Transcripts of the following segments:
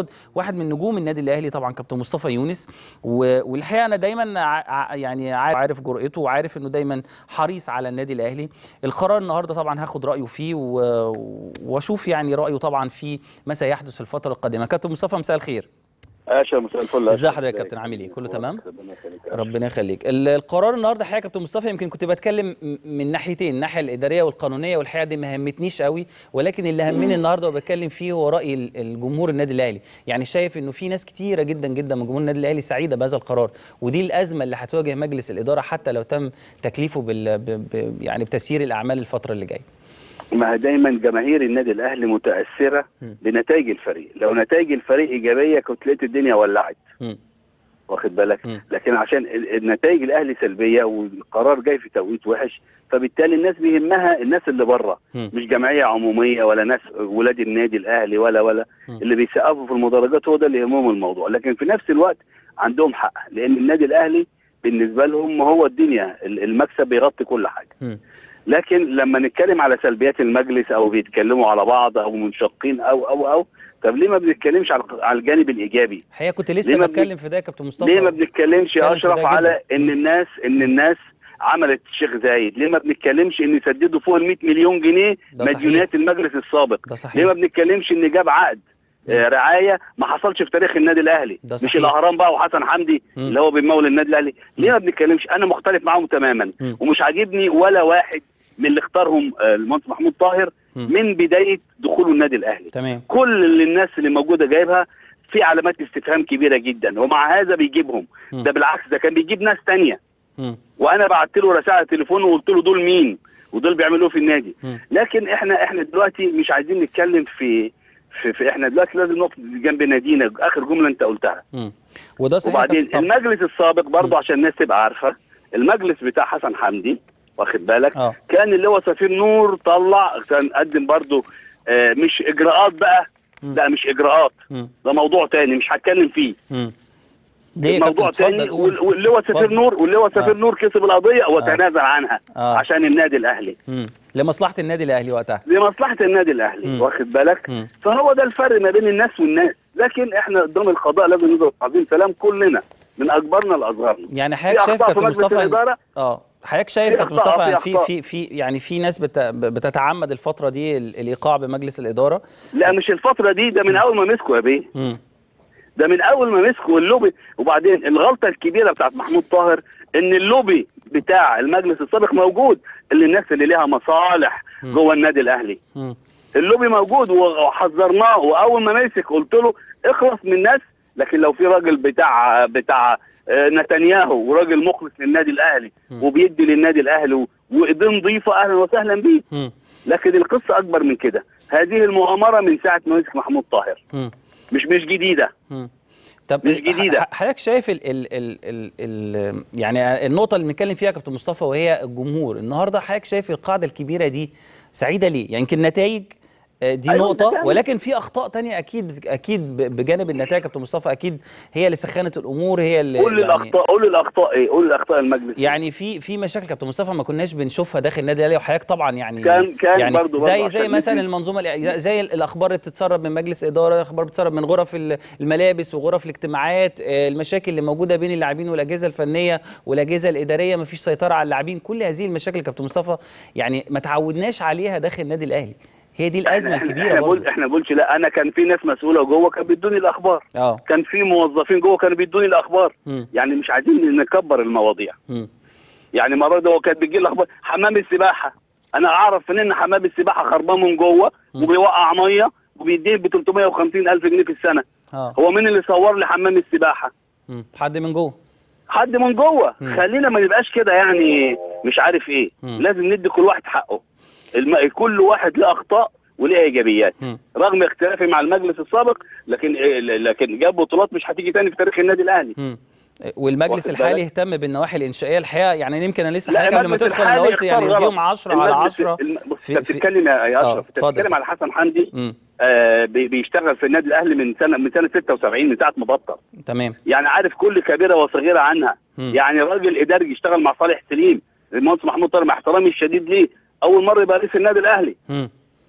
ناخد واحد من نجوم النادي الاهلي طبعا كابتن مصطفى يونس و- والحقيقه انا دايما ع- ع- يعني عارف جرأته وعارف انه دايما حريص على النادي الاهلي القرار النهارده طبعا هاخد رايه فيه و- واشوف يعني رايه طبعا في ما سيحدث في الفتره القادمه كابتن مصطفى مساء الخير اشا مساء الفل ازي حضرتك يا كابتن عامل ايه كله تمام ربنا يخليك ال- القرار النهارده حقيقه يا كابتن مصطفى يمكن كنت بتكلم م- من ناحيتين الناحيه الاداريه والقانونيه والحقيقه دي ما همتنيش قوي ولكن اللي همني النهارده وبتكلم فيه هو راي ال- الجمهور النادي الاهلي يعني شايف انه في ناس كتيره جدا جدا من جمهور النادي الاهلي سعيده بهذا القرار ودي الازمه اللي هتواجه مجلس الاداره حتى لو تم تكليفه بال ب ب يعني بتسيير الاعمال الفتره اللي جايه ما هي دايما جماهير النادي الاهلي متاثره م. بنتائج الفريق لو نتائج الفريق ايجابيه كنت لقيت الدنيا ولعت مم. واخد بالك م. لكن عشان ال- النتائج الاهلي سلبيه والقرار جاي في توقيت وحش فبالتالي الناس بيهمها الناس اللي بره م. مش جمعيه عموميه ولا ناس ولاد النادي الاهلي ولا ولا م. اللي بيسقفوا في المدرجات هو ده اللي يهمهم الموضوع لكن في نفس الوقت عندهم حق لان النادي الاهلي بالنسبه لهم هو الدنيا ال- المكسب بيغطي كل حاجه مم. لكن لما نتكلم على سلبيات المجلس او بيتكلموا على بعض او منشقين او او او طب ليه ما بنتكلمش على على الجانب الايجابي؟ الحقيقه كنت ليه لسه ما بتكلم في ده يا كابتن مصطفى ليه ما بنتكلمش بتكلم يا في اشرف ده على جداً. ان الناس ان الناس عملت الشيخ زايد؟ ليه ما بنتكلمش ان سددوا فوق ال 100 مليون جنيه ده صحيح. مديونات المجلس السابق؟ ده صحيح ليه ما بنتكلمش ان جاب عقد آه، رعايه ما حصلش في تاريخ النادي الاهلي ده مش صحيح. الاهرام بقى وحسن حمدي مم. اللي هو بيمول النادي الاهلي ليه ما بنتكلمش انا مختلف معاهم تماما مم. ومش عاجبني ولا واحد من اللي اختارهم آه، المهندس محمود طاهر مم. من بدايه دخوله النادي الاهلي تمام كل اللي الناس اللي موجوده جايبها في علامات استفهام كبيره جدا ومع هذا بيجيبهم مم. ده بالعكس ده كان بيجيب ناس تانية مم. وانا بعت له رسائل على التليفون وقلت له دول مين ودول بيعملوا إيه في النادي مم. لكن احنا احنا دلوقتي مش عايزين نتكلم في في, في احنا دلوقتي لازم نقف جنب نادينا اخر جمله انت قلتها مم. وده صحيح وبعدين كابتن- طب- المجلس السابق برضه عشان الناس تبقى عارفه المجلس بتاع حسن حمدي واخد بالك اه كان اللي هو سفير نور طلع كان قدم برضه آه مش اجراءات بقى مم. لا مش اجراءات مم. ده موضوع تاني مش هتكلم فيه مم. ليه يا موضوع كابتن؟ اتفضل تاني قول. وال- واللي هو سفير اتفضل. نور واللي هو سفير آه. نور كسب القضيه وتنازل عنها آه. عشان النادي الاهلي مم. لمصلحه النادي الاهلي وقتها لمصلحه النادي الاهلي مم. واخد بالك مم. فهو ده الفرق ما بين الناس والناس لكن احنا قدام القضاء لازم نضرب عظيم سلام كلنا من اكبرنا لاصغرنا يعني في حضرتك شايف اخطاء في كابتن مجلس مصطفى إن- الاداره اه حضرتك شايف في كابتن أخطاء، مصطفى في إن في أخطاء. في في يعني في ناس بت بتتعمد الفتره دي ال- الايقاع بمجلس الاداره لا مش الفتره دي ده من اول ما مسكوا يا بيه مم. ده من اول ما مسكوا اللوبي وبعدين الغلطه الكبيره بتاعت محمود طاهر ان اللوبي بتاع المجلس السابق موجود اللي الناس اللي ليها مصالح مم. جوه النادي الاهلي مم. اللوبي موجود وحذرناه واول ما مسك قلت له اخلص من الناس لكن لو في راجل بتاع بتاع آه، نتنياهو وراجل مخلص للنادي الاهلي مم. وبيدي للنادي الاهلي و- وايديه نظيفه اهلا وسهلا بيه مم. لكن القصه اكبر من كده هذه المؤامره من ساعه ما مسك محمود طاهر مم. مش مش جديده مم. طب مش جديدة. ح- حضرتك شايف ال ال ال ال ال يعني النقطه اللي بنتكلم فيها يا كابتن مصطفى وهي الجمهور النهارده حضرتك شايف القاعده الكبيره دي سعيده ليه يعني يمكن النتائج آه، دي أيوة، نقطة النتائج. ولكن في أخطاء تانية أكيد أكيد ب- بجانب النتائج يا كابتن مصطفى أكيد هي اللي سخنت الأمور هي اللي قول لي يعني الاخطاء قول لي الاخطاء ايه قول لي الاخطاء المجلس يعني في في مشاكل كابتن مصطفى ما كناش بنشوفها داخل النادي الاهلي وحضرتك طبعا يعني كان- كان يعني برضو- برضو زي عشان زي مثلا ندي- المنظومه الإع- زي الاخبار اللي بتتسرب من مجلس اداره الاخبار بتتسرب من غرف ال- الملابس وغرف الاجتماعات آه، المشاكل اللي موجوده بين اللاعبين والاجهزه الفنيه والاجهزه الاداريه ما فيش سيطره على اللاعبين كل هذه المشاكل يا كابتن مصطفى يعني ما تعودناش عليها داخل النادي الاهلي هي دي الازمه إحنا- الكبيره احنا بقول برضه احنا بقولش لا انا كان في ناس مسؤوله جوه كانوا بيدوني الاخبار اه كان في موظفين جوه كانوا بيدوني الاخبار مم. يعني مش عايزين نكبر المواضيع مم. يعني مرة ده هو كانت بتجي لي اخبار حمام السباحه انا اعرف ان ان حمام السباحه خربان من جوه مم. وبيوقع ميه وبيديه ب 350 الف جنيه في السنه اه هو مين اللي صور لي حمام السباحه مم. حد من جوه حد من جوه مم. خلينا ما نبقاش كده يعني مش عارف ايه مم. لازم ندي كل واحد حقه الم... كل واحد له اخطاء وليه ايجابيات مم. رغم اختلافي مع المجلس السابق لكن لكن جاب بطولات مش هتيجي تاني في تاريخ النادي الاهلي مم. والمجلس واخد الحالي بالك؟ اهتم بالنواحي الانشائيه الحقيقه يعني يمكن انا لسه لا حضرتك قبل ما المجلس تدخل انا الحالي قلت يعني اختار نديهم غلط. 10 على المجلس- 10 الم- بص، في- انت في- بتتكلم يا يا آه، اشرف انت اتفضل. بتتكلم على حسن حمدي مم. آه بي- بيشتغل في النادي الاهلي من سنه من سنه 76 من ساعه ما بطل تمام يعني عارف كل كبيره وصغيره عنها مم. يعني راجل اداري يشتغل مع صالح سليم المهندس محمود طارق مع احترامي الشديد ليه اول مره يبقى رئيس النادي الاهلي مم.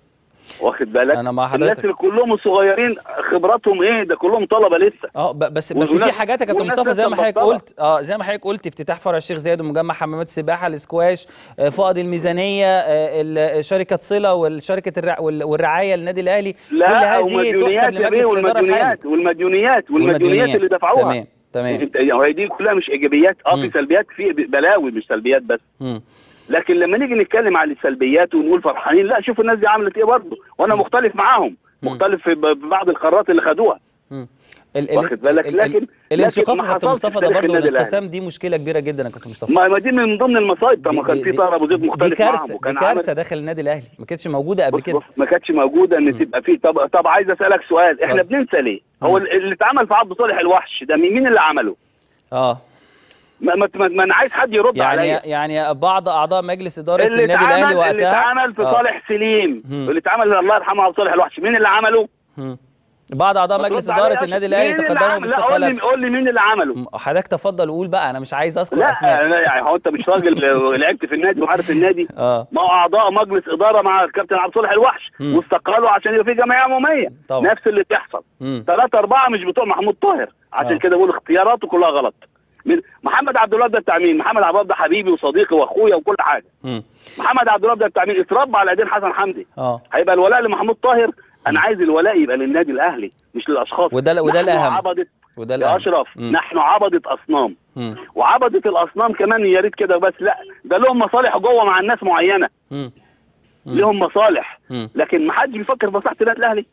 واخد بالك أنا مع الناس حضرتك. اللي كلهم الصغيرين خبراتهم ايه ده كلهم طلبه لسه اه ب- بس بس في والناس- حاجات يا كابتن والناس مصطفى زي لسه ما حضرتك مبطلة. قلت اه زي ما حضرتك قلت افتتاح فرع الشيخ زايد ومجمع حمامات السباحه الاسكواش آه، فائض الميزانيه آه، ال- شركه صله والشركه الرع وال- والرعايه للنادي الاهلي كل لا هذه تحسب ومديونيات يا بيه لمجلس الاداره الحالي والمديونيات والمديونيات والمديونيات اللي دفعوها تمام تمام انت هي دي كلها مش ايجابيات اه مم. في سلبيات في بلاوي مش سلبيات بس مم. لكن لما نيجي نتكلم عن السلبيات ونقول فرحانين لا شوف الناس دي عملت ايه برضه وانا مختلف معاهم مم. مختلف في ب- في بعض القرارات اللي خدوها مم. ال- ال- واخد بالك؟ ال- ال- لكن- الانشقاق لكن ما يا كابتن حصلش مصطفى في ده تاريخ برضه النادي الأهلي. الانقسام دي مشكله كبيره جدا يا كابتن مصطفى ما ما دي من ضمن المصايب طب ما دي- كان دي- في دي- طاهر ابو زيد دي مختلف كارثه معاهم دي وكان كارثه عامل داخل النادي الاهلي ما كانتش موجوده قبل بص كده بص ما كانتش موجوده ان مم. تبقى في طب طب عايز اسالك سؤال احنا اتفضل. بننسى ليه؟ هو مم. اللي اتعمل في عبد صالح الوحش ده مين مين اللي عمله؟ اه ما, ما, ما, ما انا عايز حد يرد يعني عليا يعني بعض اعضاء مجلس اداره اللي النادي الاهلي اتعمل وقتها اللي اتعمل في آه. صالح سليم مم. اللي اتعمل الله يرحمه عبد صالح الوحش مين اللي عمله؟ مم. بعض اعضاء ما مجلس ترد عليا اداره أصلاً. النادي الاهلي مين اللي تقدموا عمل؟ لا قول لي باستقالتهم قول لي مين اللي عمله؟ م- حضرتك تفضل قول بقى انا مش عايز اذكر لا اسماء لا يعني هو انت مش راجل لعبت في النادي وعارف النادي اه ما هو اعضاء مجلس اداره مع الكابتن عبد الصالح الوحش مم. واستقالوا عشان يبقى في جمعيه عموميه طبعا. نفس اللي بتحصل مم. ثلاثة أربعة مش بتوع محمود طاهر عشان آه. كده بقول اختياراته كلها غلط من محمد عبد الوهاب ده بتاع مين؟ محمد عبد الوهاب ده حبيبي وصديقي واخويا وكل حاجه مم. محمد عبد الوهاب ده بتاع مين؟ اتربى على ايدين حسن حمدي اه هيبقى الولاء لمحمود طاهر انا عايز الولاء يبقى للنادي الاهلي مش للاشخاص وده وده نحن الاهم عبدة وده يا الاهم اشرف مم. نحن عبدة اصنام مم. وعبدة الاصنام كمان يا ريت كده بس لا ده لهم مصالح جوه مع الناس معينه مم. مم. لهم مصالح مم. لكن ما حدش بيفكر في مصلحه النادي الاهلي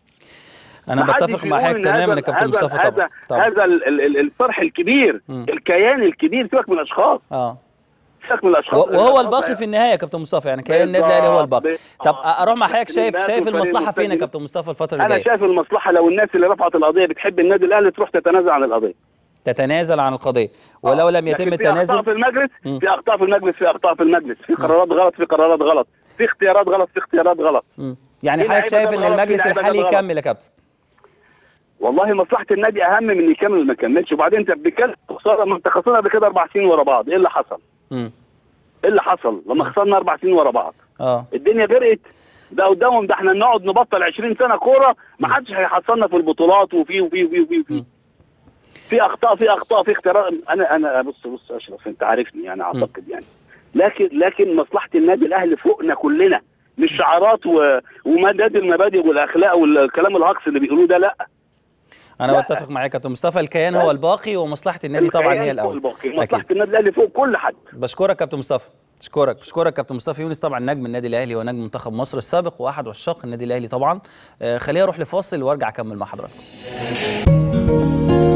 انا ما حدش بتفق مع يقول حضرتك إن تماما هذا- يا كابتن هذا- مصطفى طبعا هذا طبعا هذا ال- ال- ال- الفرح الكبير مم. الكيان الكبير سيبك من الاشخاص اه سيبك من الاشخاص و- وهو الأشخاص الباقي في النهايه يا كابتن مصطفى يعني كيان النادي الاهلي هو الباقي بالظبط. طب اروح مع حضرتك شايف الناس شايف والفريق المصلحه فين يا المستجد. كابتن مصطفى الفتره اللي انا جايه شايف المصلحه لو الناس اللي رفعت القضيه بتحب النادي الاهلي تروح تتنازل عن القضيه تتنازل عن القضيه ولو لم لكن يتم في اخطاء التنازل في المجلس مم. في اخطاء في المجلس في اخطاء في المجلس في قرارات غلط في قرارات غلط في اختيارات غلط في اختيارات غلط مم. يعني في حضرتك لعيبة شايف ان جت غلط، في المجلس لعيبة الحالي جت غلط. يكمل يا كابتن والله مصلحه النادي اهم من إن يكمل ما يكملش وبعدين انت بتتكلم خساره ما انت خسرنا قبل كده اربع سنين ورا بعض ايه اللي حصل؟ مم. ايه اللي حصل لما خسرنا اربع سنين ورا بعض؟ اه الدنيا غرقت ده قدامهم ده احنا نقعد نبطل 20 سنه كوره ما حدش هيحصلنا في البطولات وفي وفي وفي وفي, وفي. مم. في اخطاء في اخطاء في اختيارات انا انا بص بص اشرف انت عارفني يعني اعتقد يعني لكن لكن مصلحه النادي الاهلي فوقنا كلنا مش شعارات و... ومداد المبادئ والاخلاق والكلام الهجص اللي بيقولوه ده لا انا لا. بتفق معاك يا كابتن مصطفى الكيان هو الباقي ومصلحه النادي طبعا الكيان هي فوق الاول الباقي. اكيد مصلحه النادي الاهلي فوق كل حد بشكرك كابتن مصطفى بشكرك بشكرك كابتن مصطفى يونس طبعا نجم النادي الاهلي ونجم منتخب مصر السابق واحد عشاق النادي الاهلي طبعا آه خلينا اروح لفاصل وارجع اكمل مع حضراتكم